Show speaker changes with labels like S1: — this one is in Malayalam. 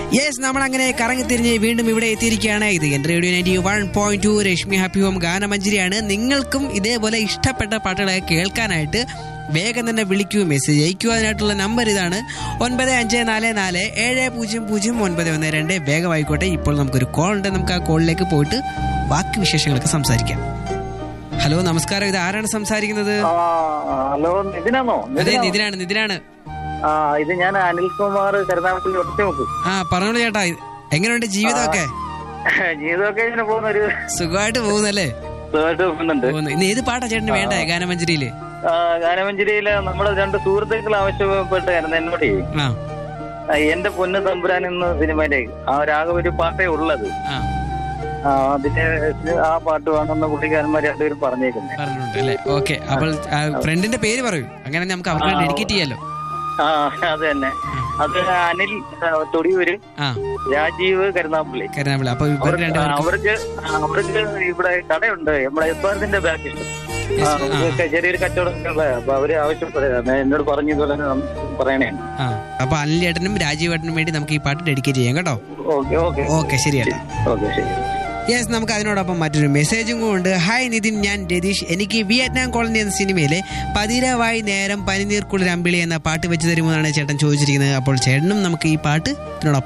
S1: യെസ് നമ്മൾ അങ്ങനെ കറങ്ങി തിരിഞ്ഞ് വീണ്ടും ഇവിടെ എത്തിയിരിക്കുകയാണ് ഇത് എന്റെ radio ninety one point two Rashmi happy home ഗാനമഞ്ജരിയാണ് നിങ്ങൾക്കും ഇതേപോലെ ഇഷ്ടപ്പെട്ട പാട്ടുകളൊക്കെ കേൾക്കാനായിട്ട് വേഗം തന്നെ വിളിക്കൂ മെസ്സേജ് അയക്കൂ അതിനായിട്ടുള്ള നമ്പർ ഇതാണ് ഒൻപത് അഞ്ച് നാല് നാല് ഏഴ് പൂജ്യം പൂജ്യം ഒൻപത് ഒന്ന് രണ്ട് വേഗം ആയിക്കോട്ടെ ഇപ്പോൾ നമുക്കൊരു കോൾ ഉണ്ട് നമുക്ക് ആ കോളിലേക്ക് പോയിട്ട് ബാക്കി വിശേഷങ്ങളൊക്കെ സംസാരിക്കാം ഹലോ നമസ്കാരം ഇത് ആരാണ് സംസാരിക്കുന്നത്
S2: ആ, ഹലോ നിതിനാണോ
S1: അതെ
S2: നിതിനാണോ?
S1: നിതിനാണ് നിതിനാണ്
S2: ആ ഇത് ഞാൻ അനിൽകുമാർ കരുനാഗപ്പള്ളി ഒറ്റമുക്ക്
S1: ആ പറഞ്ഞോളൂ ചേട്ടാ എങ്ങനെയുണ്ട് ജീവിതമൊക്കെ
S2: ജീവിതമൊക്കെ ഇങ്ങനെ പോകുന്ന ഒരു
S1: സുഖമായിട്ട് പോകുന്നല്ലേ
S2: സുഖമായിട്ട് പോകുന്നുണ്ട്
S1: പോകുന്നു ഇന്ന് ഏത് പാട്ടാ ചേട്ടന് വേണ്ട ഗാനമഞ്ജരിയില്
S2: ആ, ഗാനമഞ്ജരിയിലെ നമ്മുടെ രണ്ട് സുഹൃത്തുക്കൾ ആവശ്യപ്പെട്ടായിരുന്നു എന്നോട്
S1: ആ
S2: ആ, എന്റെ പൊന്ന് തമ്പുരാൻ എന്ന സിനിമയിലെ ആ ഒരാകെ ഒരു പാട്ടേ ഉള്ളത്
S1: ആ
S2: ആ, അതിന്റെ ആ പാട്ട് വേണമെന്ന് പുള്ളിക്കാരന്മാർ രണ്ടുപേരും പറഞ്ഞേക്കുന്നത്
S1: പറഞ്ഞിട്ടുണ്ട് അല്ലേ ഓക്കെ അപ്പോൾ ആ, ഫ്രണ്ടിന്റെ പേര് പറയൂ അങ്ങനെ നമുക്ക് അവർക്ക് ഡെഡിക്കേറ്റ് ചെയ്യാലോ
S2: ആ അത് തന്നെ അത് അനിൽ ആ, തൊടിയൂര്
S1: ആ
S2: രാജീവ് കരുനാപ്പള്ളി
S1: കരുനാപ്പിള അപ്പൊ ഇവർ
S2: അവർക്ക്
S1: രണ്ടുപേർക്കും
S2: അവർക്ക് അവർക്ക് ഇവിടെ കടയുണ്ട് നമ്മുടെ എസ്ബാറിന്റെ ബാക്കിൽ
S1: Yes, ആ.
S2: ചെറിയൊരു കച്ചവടമൊക്കെ ഉള്ള അപ്പൊ അവര് ആവശ്യപ്പെടുക എന്നോട് പറഞ്ഞു ഇതുപോലെ പറയണേ
S1: ആ അപ്പൊ അനിൽ ഏട്ടനും രാജീവ് ഏട്ടനും വേണ്ടി നമുക്ക് ഈ പാട്ട് ഡെഡിക്കേറ്റ് ചെയ്യാം കേട്ടോ
S2: ഓക്കെ ഓക്കെ
S1: ഓക്കെ ശരി ഏട്ടാ
S2: ഓക്കെ ശരി
S1: യെസ് നമുക്ക് അതിനോടൊപ്പം മറ്റൊരു മെസ്സേജും കൊണ്ട് ഹായ് നിതിൻ ഞാൻ രതീഷ് എനിക്ക് വിയറ്റ്നാം കോളനി എന്ന സിനിമയിലെ പതിരവായി നേരം പനിനീർക്കുള്ളിൽ അമ്പിളി എന്ന പാട്ട് വെച്ച് തരുമെന്നാണ് ചേട്ടൻ ചോദിച്ചിരിക്കുന്നത് അപ്പോൾ ചേട്ടനും നമുക്ക് ഈ പാട്ട് ഇതിനോടൊപ്പം